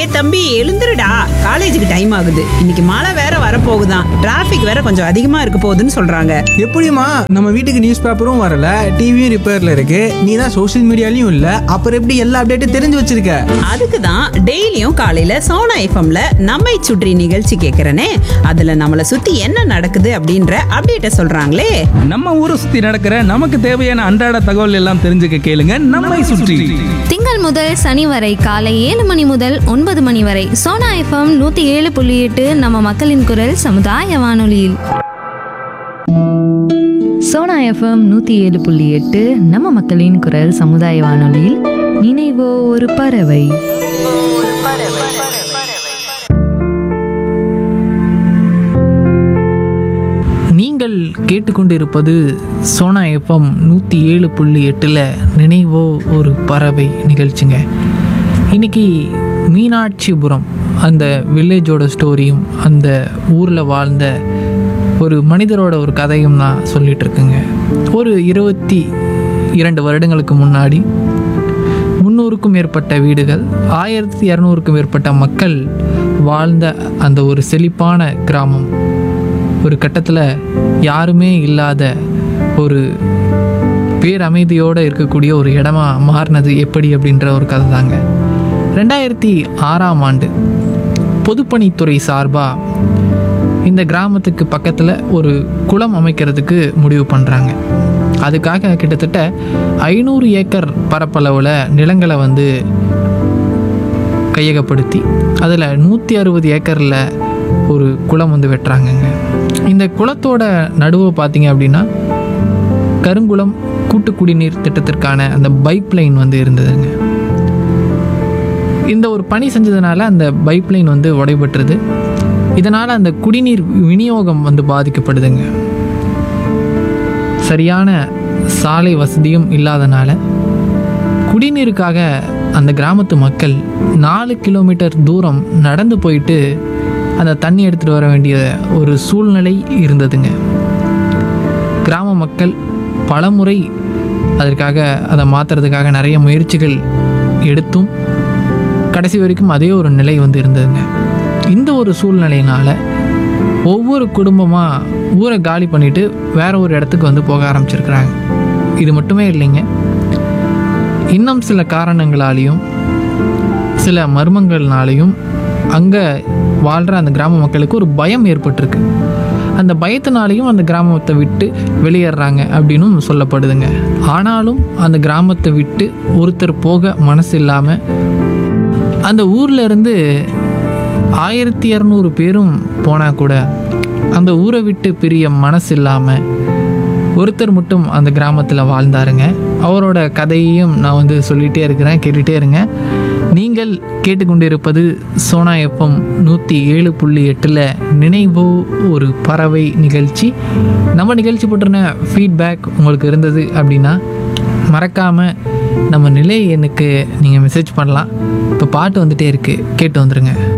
டேய் தம்பி எழுந்துருடா காலேஜுக்கு டைம் ஆகுது இன்னைக்கு மழை வேற வரப்போகுதாம் டிராஃபிக் வேற கொஞ்சம் அதிகமா இருக்க போகுதுன்னு சொல்றாங்க எப்படிம்மா நம்ம வீட்டுக்கு நியூஸ் பேப்பரும் வரல டிவியும் ரிப்பேர்ல இருக்கு நீ தான் சோஷியல் மீடியாலையும் இல்ல அப்புறம் எப்படி எல்லா அப்டேட்டும் தெரிஞ்சு வச்சிருக்க அதுக்கு தான் டெய்லியும் காலையில சோனா எஃப்எம்ல நம்மை சுற்றி நிகழ்ச்சி கேட்கறனே அதுல நம்மளை சுத்தி என்ன நடக்குது அப்படின்ற அப்டேட்ட சொல்றாங்களே நம்ம ஊரை சுத்தி நடக்கிற நமக்கு தேவையான அன்றாட தகவல் எல்லாம் தெரிஞ்சுக்க கேளுங்க நம்மை சுற்றி திங்கள் முதல் சனி வரை காலை ஏழு மணி முதல் ஒன்பது மணி வரை சோனா எஃப்எம் நூத்தி ஏழு புள்ளி எட்டு நம்ம மக்களின் குரல் சமுதாய வானொலியில் சோனா எஃப்எம் நூற்றி ஏழு புள்ளி எட்டு நம்ம மக்களின் குரல் சமுதாய வானொலியில் நினைவோ ஒரு பறவை நீங்கள் கேட்டுக்கொண்டிருப்பது சோனா எஃப்எம் நூற்றி ஏழு புள்ளி எட்டில் நினைவோ ஒரு பறவை நிகழ்ச்சிங்க இன்னைக்கு மீனாட்சிபுரம் அந்த வில்லேஜோட ஸ்டோரியும் அந்த ஊரில் வாழ்ந்த ஒரு மனிதரோட ஒரு கதையும் நான் சொல்லிட்டு இருக்கேங்க ஒரு இருபத்தி இரண்டு வருடங்களுக்கு முன்னாடி முந்நூறுக்கும் மேற்பட்ட வீடுகள் ஆயிரத்தி இரநூறுக்கும் மேற்பட்ட மக்கள் வாழ்ந்த அந்த ஒரு செழிப்பான கிராமம் ஒரு கட்டத்தில் யாருமே இல்லாத ஒரு பேரமைதியோடு இருக்கக்கூடிய ஒரு இடமா மாறினது எப்படி அப்படின்ற ஒரு கதை தாங்க ரெண்டாயிரத்தி ஆறாம் ஆண்டு பொதுப்பணித்துறை சார்பாக இந்த கிராமத்துக்கு பக்கத்தில் ஒரு குளம் அமைக்கிறதுக்கு முடிவு பண்ணுறாங்க அதுக்காக கிட்டத்தட்ட ஐநூறு ஏக்கர் பரப்பளவில் நிலங்களை வந்து கையகப்படுத்தி அதில் நூற்றி அறுபது ஏக்கரில் ஒரு குளம் வந்து வெட்டுறாங்கங்க இந்த குளத்தோட நடுவை பார்த்தீங்க அப்படின்னா கருங்குளம் கூட்டு குடிநீர் திட்டத்திற்கான அந்த பைப் லைன் வந்து இருந்ததுங்க இந்த ஒரு பணி செஞ்சதுனால அந்த பைப் லைன் வந்து உடைபட்டுருது இதனால் அந்த குடிநீர் விநியோகம் வந்து பாதிக்கப்படுதுங்க சரியான சாலை வசதியும் இல்லாதனால குடிநீருக்காக அந்த கிராமத்து மக்கள் நாலு கிலோமீட்டர் தூரம் நடந்து போயிட்டு அந்த தண்ணி எடுத்துகிட்டு வர வேண்டிய ஒரு சூழ்நிலை இருந்ததுங்க கிராம மக்கள் பலமுறை அதற்காக அதை மாற்றுறதுக்காக நிறைய முயற்சிகள் எடுத்தும் கடைசி வரைக்கும் அதே ஒரு நிலை வந்து இருந்ததுங்க இந்த ஒரு சூழ்நிலையினால ஒவ்வொரு குடும்பமாக ஊரை காலி பண்ணிட்டு வேற ஒரு இடத்துக்கு வந்து போக ஆரம்பிச்சிருக்கிறாங்க இது மட்டுமே இல்லைங்க இன்னும் சில காரணங்களாலையும் சில மர்மங்கள்னாலையும் அங்கே வாழ்கிற அந்த கிராம மக்களுக்கு ஒரு பயம் ஏற்பட்டிருக்கு அந்த பயத்தினாலையும் அந்த கிராமத்தை விட்டு வெளியேறாங்க அப்படின்னும் சொல்லப்படுதுங்க ஆனாலும் அந்த கிராமத்தை விட்டு ஒருத்தர் போக மனசு இல்லாமல் அந்த ஊர்ல இருந்து ஆயிரத்தி இரநூறு பேரும் போனால் கூட அந்த ஊரை விட்டு பிரிய மனசு இல்லாமல் ஒருத்தர் மட்டும் அந்த கிராமத்தில் வாழ்ந்தாருங்க அவரோட கதையையும் நான் வந்து சொல்லிகிட்டே இருக்கிறேன் கேட்டுகிட்டே இருங்க நீங்கள் கேட்டுக்கொண்டிருப்பது சோனா எஃப்எம் நூற்றி ஏழு புள்ளி எட்டில் நினைவோ ஒரு பறவை நிகழ்ச்சி நம்ம நிகழ்ச்சி போட்டிருந்த ஃபீட்பேக் உங்களுக்கு இருந்தது அப்படின்னா மறக்காமல் நம்ம நிலை எண்ணுக்கு நீங்கள் மெசேஜ் பண்ணலாம் இப்போ பாட்டு வந்துட்டே இருக்குது கேட்டு வந்துருங்க